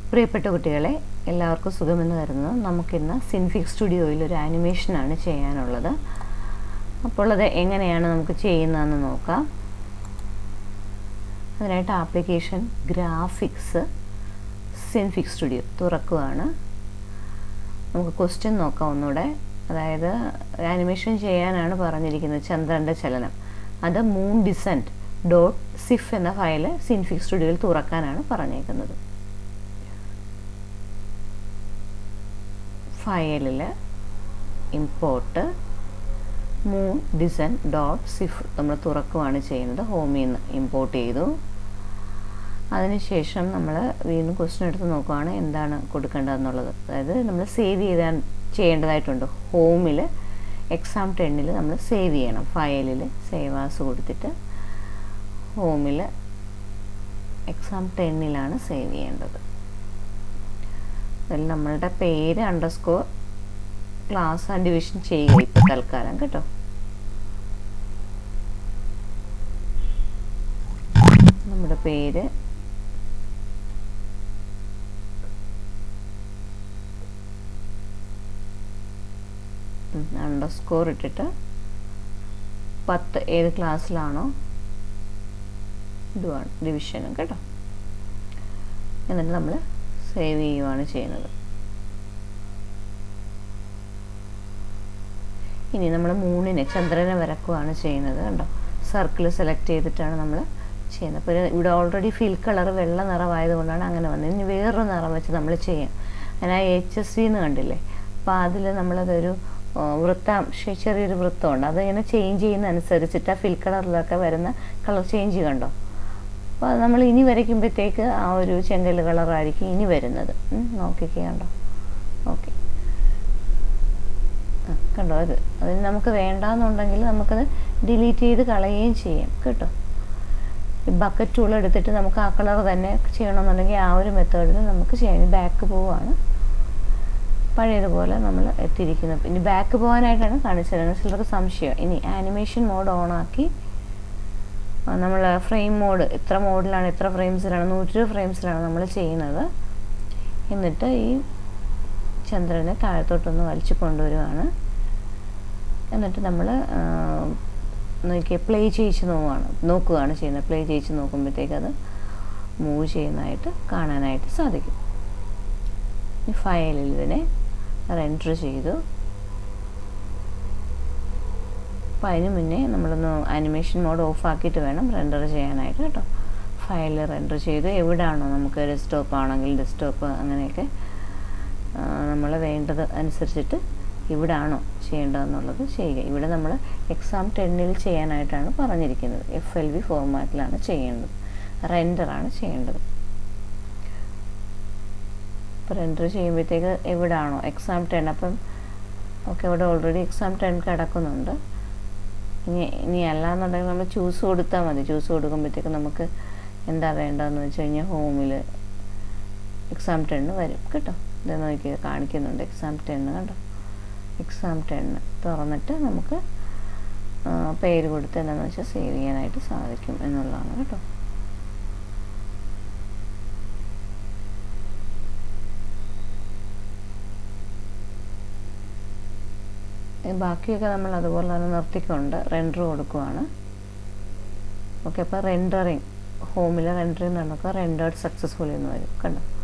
പ്രിയപ്പെട്ട കുട്ടികളെ എല്ലാവർക്കും സുഖമെന്ന് കരുതുന്നു നമുക്കിന്ന് സിൻഫിക് സ്റ്റുഡിയോയിൽ ഒരു ആനിമേഷനാണ് ചെയ്യാനുള്ളത് അപ്പോൾ അത് എങ്ങനെയാണ് നമുക്ക് ചെയ്യുന്നതെന്ന് നോക്കാം അതിനായിട്ട് ആപ്ലിക്കേഷൻ ഗ്രാഫിക്സ് സിൻഫിക് സ്റ്റുഡിയോ തുറക്കുകയാണ് നമുക്ക് ക്വസ്റ്റ്യൻ നോക്കാം ഒന്നുകൂടെ അതായത് ആനിമേഷൻ ചെയ്യാനാണ് പറഞ്ഞിരിക്കുന്നത് ചന്ദ്രൻ്റെ ചലനം അത് മൂൺ ഡിസെൻറ്റ് ഡോട്ട് സിഫ് എന്ന ഫയൽ സിൻഫിക് സ്റ്റുഡിയോയിൽ തുറക്കാനാണ് പറഞ്ഞേക്കുന്നത് ഫയലിൽ ഇമ്പോർട്ട് മൂൺ ഡിസൈൻ ഡോട്ട് സിഫ് നമ്മൾ തുറക്കുകയാണ് ചെയ്യുന്നത് ഹോമിൽ നിന്ന് ഇമ്പോർട്ട് ചെയ്തു അതിനുശേഷം നമ്മൾ വീണ്ടും ക്വസ്റ്റ്യൻ എടുത്ത് നോക്കുകയാണ് എന്താണ് കൊടുക്കേണ്ടതെന്നുള്ളത് അതായത് നമ്മൾ സേവ് ചെയ്താൻ ചെയ്യേണ്ടതായിട്ടുണ്ട് ഹോമിൽ എക്സാം ടെന്നിൽ നമ്മൾ സേവ് ചെയ്യണം ഫയലിൽ സേവ് ആസ് കൊടുത്തിട്ട് ഹോമിൽ എക്സാം ടെന്നിലാണ് സേവ് ചെയ്യേണ്ടത് അതിൽ നമ്മളുടെ പേര് അണ്ടർസ്കോർ ക്ലാസ് ആൻഡ് ഡിവിഷൻ ചെയ്യുക ഇപ്പോൾ തൽക്കാലം കേട്ടോ നമ്മുടെ പേര് അണ്ടർസ്കോർ ഇട്ടിട്ട് പത്ത് ഏത് ക്ലാസ്സിലാണോ ഇതുമാണ് ഡിവിഷനും കേട്ടോ എന്നിട്ട് നമ്മൾ സേവ് ചെയ്യുവാണ് ചെയ്യുന്നത് ഇനി നമ്മൾ മൂന്നിനെ ചന്ദ്രനെ വരക്കുകയാണ് ചെയ്യുന്നത് കണ്ടോ സർക്കിൾ സെലക്ട് ചെയ്തിട്ടാണ് നമ്മൾ ചെയ്യുന്നത് അപ്പോൾ ഇവിടെ ഓൾറെഡി ഫിൽ കളർ വെള്ള നിറമായതുകൊണ്ടാണ് അങ്ങനെ വന്നത് ഇനി വേറൊരു നിറം വെച്ച് നമ്മൾ ചെയ്യാം ഞാൻ ആ എച്ച് എസ് വി എന്ന് കണ്ടില്ലേ അപ്പോൾ അതിൽ നമ്മളതൊരു വൃത്തം ചെറിയൊരു വൃത്തമുണ്ട് അതിങ്ങനെ ചേഞ്ച് ചെയ്യുന്ന അനുസരിച്ചിട്ട് ആ ഫിൽ കളറിലൊക്കെ വരുന്ന കളർ ചേഞ്ച് കണ്ടോ അപ്പോൾ അത് നമ്മൾ ഇനി വരയ്ക്കുമ്പോഴത്തേക്ക് ആ ഒരു ചെങ്കൽ കളറായിരിക്കും ഇനി വരുന്നത് നോക്കിക്കേ കണ്ടോ ഓക്കെ ആ കണ്ടോ അത് അതിന് നമുക്ക് വേണ്ടാന്നുണ്ടെങ്കിൽ നമുക്കത് ഡിലീറ്റ് ചെയ്ത് കളയുകയും ചെയ്യാം കേട്ടോ ഈ ബക്കറ്റ് ടൂൾ എടുത്തിട്ട് നമുക്ക് ആ കളർ തന്നെ ചെയ്യണമെന്നുണ്ടെങ്കിൽ ആ ഒരു മെത്തേഡിൽ നമുക്ക് ചെയ്യാം ബാക്ക് പോവാണ് പഴയതുപോലെ നമ്മൾ എത്തിയിരിക്കുന്നത് ഇനി ബാക്ക് പോകാനായിട്ടാണ് കാണിച്ചത് ചിലർക്ക് സംശയം ഇനി ആനിമേഷൻ മോഡ് ഓണാക്കി നമ്മൾ ഫ്രെയിം മോഡ് എത്ര മോഡിലാണ് എത്ര ഫ്രെയിംസിലാണ് നൂറ്റി ഫ്രെയിംസിലാണ് നമ്മൾ ചെയ്യുന്നത് എന്നിട്ട് ഈ ചന്ദ്രനെ താഴത്തോട്ടൊന്ന് വലിച്ചു കൊണ്ടുവരികയാണ് എന്നിട്ട് നമ്മൾ നോക്കിയ പ്ലേ ചെയ്യിച്ച് നോക്കുകയാണ് നോക്കുകയാണ് ചെയ്യുന്നത് പ്ലേ ചെയ്യിച്ച് നോക്കുമ്പോഴത്തേക്ക് അത് മൂവ് ചെയ്യുന്നതായിട്ട് കാണാനായിട്ട് സാധിക്കും ഈ ഫയലിൽ ഇതിനെ റെൻഡർ ചെയ്തു അപ്പോൾ അതിന് മുന്നേ നമ്മളൊന്ന് ആനിമേഷൻ മോഡ് ഓഫ് ആക്കിയിട്ട് വേണം റെൻഡർ ചെയ്യാനായിട്ട് കേട്ടോ ഫയൽ റെൻഡർ ചെയ്ത് എവിടെയാണോ നമുക്ക് ഡെസ്ക്ടോപ്പ് ആണെങ്കിൽ ഡെസ്ക്ടോപ്പ് അങ്ങനെയൊക്കെ നമ്മൾ വേണ്ടത് അനുസരിച്ചിട്ട് ഇവിടാണോ ചെയ്യേണ്ടതെന്നുള്ളത് ചെയ്യുക ഇവിടെ നമ്മൾ എക്സാം ടെന്നിൽ ചെയ്യാനായിട്ടാണ് പറഞ്ഞിരിക്കുന്നത് എഫ് എൽ വി ഫോർമാറ്റിലാണ് ചെയ്യേണ്ടത് റെൻഡറാണ് ചെയ്യേണ്ടത് അപ്പോൾ റെൻഡർ ചെയ്യുമ്പോഴത്തേക്ക് എവിടാണോ എക്സാം ടെൻ അപ്പം ഓക്കെ ഇവിടെ ഓൾറെഡി എക്സാം ടെൻ കിടക്കുന്നുണ്ട് ഇനി ഇനി അല്ലാന്നുണ്ടെങ്കിൽ നമ്മൾ ചൂസ് കൊടുത്താൽ മതി ചൂസ് കൊടുക്കുമ്പോഴത്തേക്ക് നമുക്ക് എന്താ വേണ്ടതെന്ന് വെച്ച് കഴിഞ്ഞാൽ ഹോമിൽ എക്സാം ടെണ്ണ് വരും കേട്ടോ ഇത് നോക്കി കാണിക്കുന്നുണ്ട് എക്സാം ടെണ്ണ് കണ്ടോ എക്സാം ടെണ്ണ് തുറന്നിട്ട് നമുക്ക് പേര് കൊടുത്ത് എന്താണെന്ന് വെച്ചാൽ സേവ് ചെയ്യാനായിട്ട് സാധിക്കും എന്നുള്ളതാണ് കേട്ടോ ബാക്കിയൊക്കെ നമ്മൾ അതുപോലെ തന്നെ നിർത്തിക്കൊണ്ട് റെൻഡർ കൊടുക്കുവാണ് ഓക്കെ അപ്പോൾ റെൻഡറിങ് ഹോമിൽ റെൻഡറിങ് നടക്കുക റെൻഡേർഡ് സക്സസ്ഫുൾ എന്ന് വരും കണ്ടോ